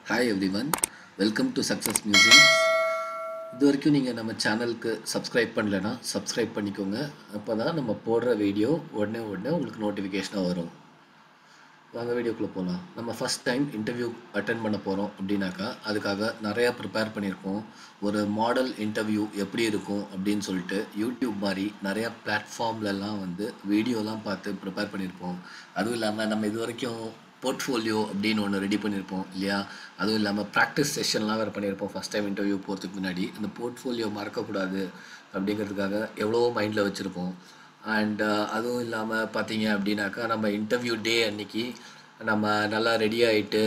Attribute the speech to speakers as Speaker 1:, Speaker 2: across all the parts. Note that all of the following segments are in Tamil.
Speaker 1: hi everyone welcome to success music இது வரைக்கும் நீங்கள் நம்ம சேனலுக்கு சப்ஸ்கிரைப் பண்ணலைன்னா சப்ஸ்கிரைப் பண்ணிக்கோங்க அப்போ தான் நம்ம போடுற வீடியோ உடனே உடனே உங்களுக்கு நோட்டிஃபிகேஷனாக வரும் வாங்க வீடியோக்குள்ளே போகலாம் நம்ம ஃபஸ்ட் டைம் இன்டர்வியூ அட்டன் பண்ண போகிறோம் அப்படின்னாக்கா அதுக்காக நிறையா ப்ரிப்பேர் பண்ணியிருக்கோம் ஒரு மாடல் இன்டர்வியூ எப்படி இருக்கும் அப்படின்னு சொல்லிட்டு யூடியூப் மாதிரி நிறையா பிளாட்ஃபார்ம்லலாம் வந்து வீடியோலாம் பார்த்து ப்ரிப்பேர் பண்ணியிருப்போம் அதுவும் இல்லாமல் நம்ம இது வரைக்கும் போர்ட்ஃபோலியோ அப்படின்னு ஒன்று ரெடி பண்ணியிருப்போம் இல்லையா அதுவும் இல்லாமல் ப்ராக்டிஸ் செஷன்லாம் வேறு பண்ணியிருப்போம் ஃபஸ்ட் டைம் இன்டர்வியூ போகிறதுக்கு முன்னாடி அந்த போர்ட்ஃபோலியோ மறக்கக்கூடாது அப்படிங்கிறதுக்காக எவ்வளவோ மைண்டில் வச்சுருப்போம் அண்ட் அதுவும் இல்லாமல் பார்த்தீங்க அப்படின்னாக்கா நம்ம இன்டர்வியூ டே அன்னைக்கு நம்ம நல்லா ரெடி ஆகிட்டு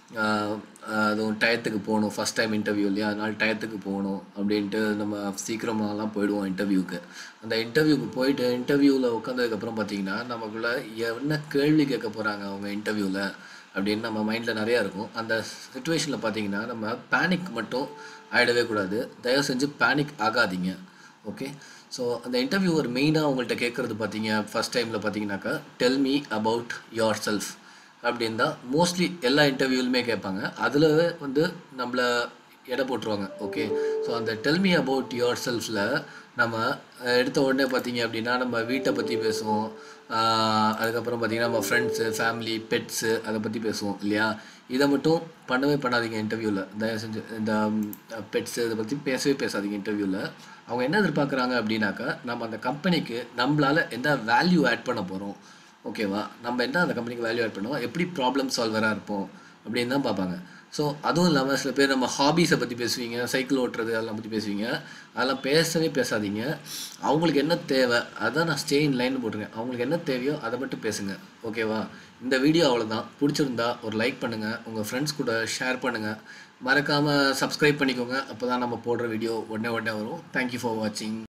Speaker 1: அதுவும் டயத்துக்கு போகணும் ஃபஸ்ட் டைம் இன்டர்வியூ இல்லையா அதனால் டயத்துக்கு போகணும் அப்படின்ட்டு நம்ம சீக்கிரமாகலாம் போயிடுவோம் இன்டர்வியூக்கு அந்த இன்டர்வியூக்கு போயிட்டு இன்டர்வியூவில் உட்காந்ததுக்கப்புறம் பார்த்தீங்கன்னா நமக்குள்ள என்ன கேள்வி கேட்க போகிறாங்க அவங்க இன்டர்வியூவில் அப்படின்னு நம்ம மைண்டில் நிறையா இருக்கும் அந்த சுச்சுவேஷனில் பார்த்தீங்கன்னா நம்ம பேனிக் மட்டும் ஆகிடவே கூடாது தயவு செஞ்சு பேனிக் ஆகாதீங்க ஓகே ஸோ அந்த இன்டர்வியூவர் மெயினாக உங்கள்கிட்ட கேட்குறது பார்த்தீங்க ஃபஸ்ட் டைமில் பார்த்தீங்கன்னாக்கா tell me about yourself அப்படின்னு தான் மோஸ்ட்லி எல்லா இன்டர்வியூலுமே கேட்பாங்க அதில் வந்து நம்மளை எடை போட்டுருவாங்க ஓகே ஸோ அந்த டெல் மீ அபவுட் யுவர் செல்ஃபில் நம்ம எடுத்த உடனே பார்த்தீங்க அப்படின்னா நம்ம வீட்டை பற்றி பேசுவோம் அதுக்கப்புறம் பார்த்திங்கன்னா நம்ம ஃப்ரெண்ட்ஸு ஃபேமிலி பெட்ஸு அதை பற்றி பேசுவோம் இல்லையா இதை மட்டும் பண்ணவே பண்ணாதீங்க இன்டர்வியூவில் தயவு செஞ்சு இந்த பெட்ஸு இதை பற்றி பேசவே பேசாதீங்க இன்டர்வியூவில் அவங்க என்ன எதிர்பார்க்குறாங்க அப்படின்னாக்கா நம்ம அந்த கம்பெனிக்கு நம்மளால் எந்த வேல்யூ ஆட் பண்ண போகிறோம் ஓகேவா நம்ம என்ன அந்த கம்பெனிக்கு வேல்யூ ஆட் பண்ணுவோம் எப்படி ப்ராப்ளம் சால்வராக இருப்போம் அப்படின்னு தான் பார்ப்பாங்க ஸோ அதுவும் இல்லாமல் சில பேர் நம்ம ஹாபீஸை பற்றி பேசுவீங்க சைக்கிள் ஓட்டுறது அதெல்லாம் பற்றி பேசுவீங்க அதெல்லாம் பேசவே பேசாதீங்க அவங்களுக்கு என்ன தேவை அதான் நான் ஸ்டே இன் லைன் போட்டிருக்கேன் அவங்களுக்கு என்ன தேவையோ அதை மட்டும் பேசுங்க ஓகேவா இந்த வீடியோ அவ்வளோதான் பிடிச்சிருந்தா ஒரு லைக் பண்ணுங்கள் உங்கள் ஃப்ரெண்ட்ஸ் கூட ஷேர் பண்ணுங்கள் மறக்காமல் சப்ஸ்கிரைப் பண்ணிக்கோங்க அப்போ தான் நம்ம போடுற வீடியோ உடனே உடனே வரும் தேங்க்யூ ஃபார் வாட்சிங்